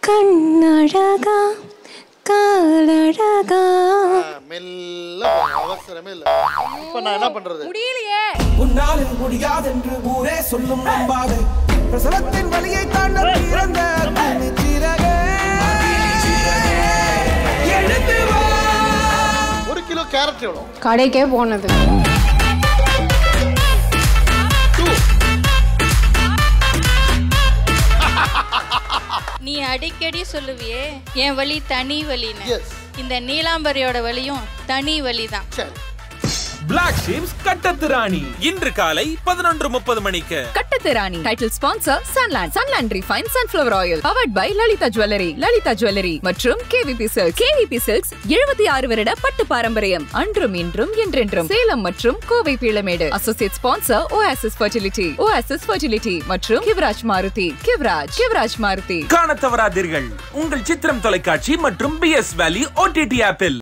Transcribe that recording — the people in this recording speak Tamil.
கண்ணழகா காலழகா மெல்ல போங்க, அவசரமே இல்லை இப்போ நான் என்ன பண்றது முடியலையே உன்னால் முடியாதென்று ஊரே சொல்லும் நம்பாது பிரசவத்தின் வழியை தாண்ட பிறந்த சிறகே எழுந்து வா ஒரு கிலோ கேரட் எவ்வளோ கடைக்கே போனது நீ அடிக்கடி சொல்லுவியே என் வழி தனி வலின்னு Yes. இந்த நீலாம்பரியோட வழியும் தனி வழிதான் சரி பிளாக் ஷீப்ஸ் கட்டத்திராணி இன்று காலை பதினொன்று முப்பது மணிக்கு கட்டத்திராணி title sponsor Sunland Sunland refine sunflower oil powered by Lalitha jewellery Lalitha jewellery மற்றும் கேவிபி சில்க்ஸ் கேவிபி சில்க்ஸ் எழுபத்தி ஆறு வருட பட்டு பாரம்பரியம் அன்றும் இன்றும் என்றென்றும் சேலம் மற்றும் Kovai Peelamedu associate sponsor OSS fertility OSS fertility மற்றும் கிவராஜ் மாருதி கிவராஜ் கிவராஜ் மாருதி காண தவறாதீர்கள் உங்கள் சித்திரம் தொலைக்காட்சி மற்றும் பி எஸ் வேலி ஓடிடி ஆப்பில்